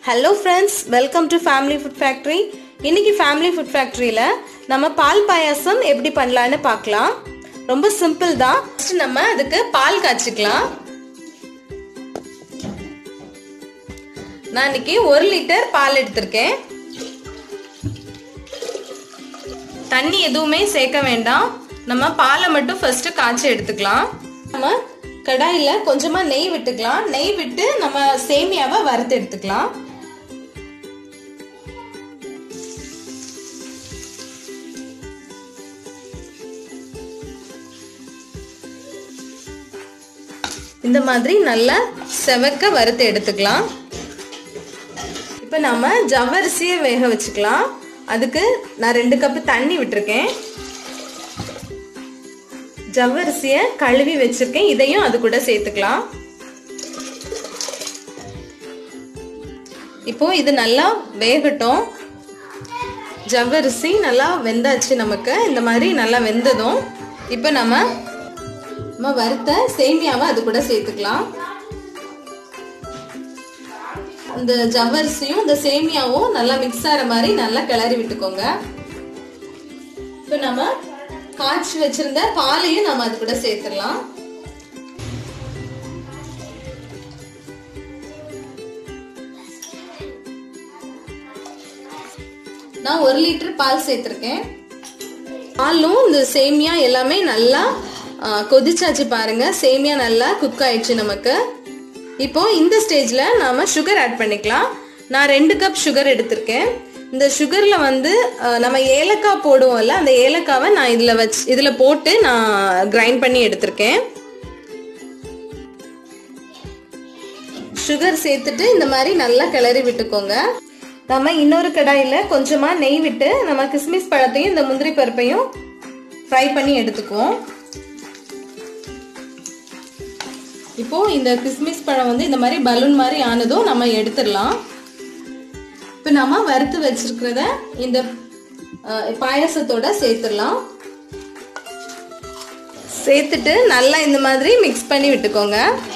hello friends welcome to family food factory இன்னைக்கு family food ஃபேக்ட்ரியில் நம்ம பால் பாயாசம் எப்படி பண்ணலான்னு பார்க்கலாம் ரொம்ப சிம்பிள் தான் ஃபர்ஸ்ட் நம்ம அதுக்கு பால் காய்ச்சிக்கலாம் நான் இன்னைக்கு ஒரு லிட்டர் பால் எடுத்திருக்கேன் தண்ணி எதுவுமே சேர்க்க வேண்டாம் நம்ம பாலை மட்டும் ஃபர்ஸ்ட் காய்ச்சி எடுத்துக்கலாம் நம்ம கடாயில் கொஞ்சமாக நெய் விட்டுக்கலாம் நெய் விட்டு நம்ம சேமியாவை வறுத்து எடுத்துக்கலாம் இந்த மாதிரி நல்லா செவக்க வறுத்து எடுத்துக்கலாம் இப்போ நம்ம ஜவ்வரிசியை வேக வச்சுக்கலாம் அதுக்கு நான் ரெண்டு கப்பு தண்ணி விட்டுருக்கேன் ஜவ்வரிசியை கழுவி வச்சிருக்கேன் இதையும் அது கூட சேர்த்துக்கலாம் இப்போ இது நல்லா வேகட்டும் ஜவ்வரிசி நல்லா வெந்தாச்சு நமக்கு இந்த மாதிரி நல்லா வெந்ததும் இப்போ நம்ம நம்ம வறுத்த சேமியாவை அது கூட சேர்த்துக்கலாம் அந்த ஜவ்வரிசியும் இந்த சேமியாவும் நல்லா மிக்ஸ் ஆகிற மாதிரி நல்லா கிளறி விட்டுக்கோங்க இப்போ நம்ம காய்ச்சி வச்சிருந்த பாலையும் நம்ம அது கூட சேர்த்துடலாம் நான் ஒரு லிட்டர் பால் சேர்த்துருக்கேன் பாலும் இந்த சேமியா எல்லாமே நல்லா கொதிச்சாச்சு பாருங்க சேமியா நல்லா குக் ஆயிடுச்சு நமக்கு இப்போ இந்த ஸ்டேஜில் நாம சுகர் ஆட் பண்ணிக்கலாம் நான் ரெண்டு கப் சுகர் எடுத்திருக்கேன் இந்த சுகரில் வந்து நம்ம ஏலக்காய் போடுவோம்ல அந்த ஏலக்காவை நான் இதில் வச்சு இதில் போட்டு நான் கிரைண்ட் பண்ணி எடுத்திருக்கேன் சுகர் சேர்த்துட்டு இந்த மாதிரி நல்லா கிளறி விட்டுக்கோங்க நம்ம இன்னொரு கடாயில் கொஞ்சமாக நெய் விட்டு நம்ம கிஸ்மிஸ் பழத்தையும் இந்த முந்திரி பருப்பையும் ஃப்ரை பண்ணி எடுத்துக்குவோம் இப்போ இந்த கிஸ்மிஸ் பழம் வந்து இந்த மாதிரி பலூன் மாதிரி ஆனதும் நம்ம எடுத்துடலாம் இப்போ நம்ம வறுத்து வச்சிருக்கிறத இந்த பாயாசத்தோட சேர்த்துடலாம் சேர்த்துட்டு நல்லா இந்த மாதிரி மிக்ஸ் பண்ணி விட்டுக்கோங்க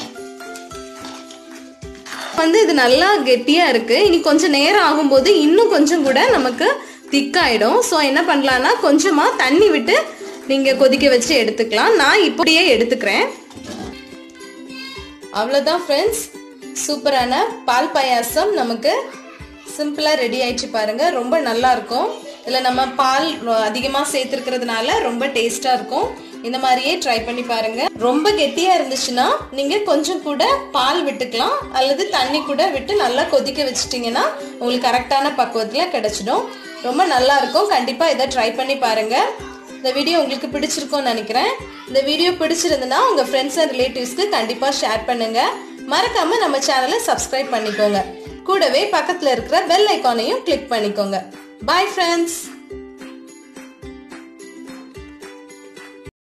வந்து இது நல்லா கெட்டியாக இருக்குது இனி கொஞ்சம் நேரம் ஆகும்போது இன்னும் கொஞ்சம் கூட நமக்கு திக்காயிடும் ஸோ என்ன பண்ணலான்னா கொஞ்சமாக தண்ணி விட்டு நீங்கள் கொதிக்க வச்சு எடுத்துக்கலாம் நான் இப்படியே எடுத்துக்கிறேன் அவ்வளோதான் ஃப்ரெண்ட்ஸ் சூப்பரான பால் பாயாசம் நமக்கு சிம்பிளாக ரெடி ஆயிடுச்சு பாருங்கள் ரொம்ப நல்லா இருக்கும் இதில் நம்ம பால் அதிகமாக சேர்த்துருக்கிறதுனால ரொம்ப டேஸ்ட்டாக இருக்கும் இந்த மாதிரியே ட்ரை பண்ணி பாருங்க ரொம்ப கெட்டியா இருந்துச்சுன்னா நீங்க கொஞ்சம் கூட பால் விட்டுக்கலாம் அல்லது தண்ணி கூட விட்டு நல்லா கொதிக்க வச்சிட்டிங்கன்னா உங்களுக்கு கரெக்டான பக்குவத்தில் கிடைச்சிடும் ரொம்ப நல்லா இருக்கும் கண்டிப்பா இதை ட்ரை பண்ணி பாருங்க இந்த வீடியோ உங்களுக்கு பிடிச்சிருக்கும்னு நினைக்கிறேன் இந்த வீடியோ பிடிச்சிருந்ததுன்னா உங்க ஃப்ரெண்ட்ஸ் அண்ட் ரிலேட்டிவ்ஸ்க்கு கண்டிப்பா ஷேர் பண்ணுங்க மறக்காம நம்ம சேனலை சப்ஸ்கிரைப் பண்ணிக்கோங்க கூடவே பக்கத்துல இருக்கிற பெல் ஐக்கானையும் கிளிக் பண்ணிக்கோங்க பாய் ஃப்ரெண்ட்ஸ்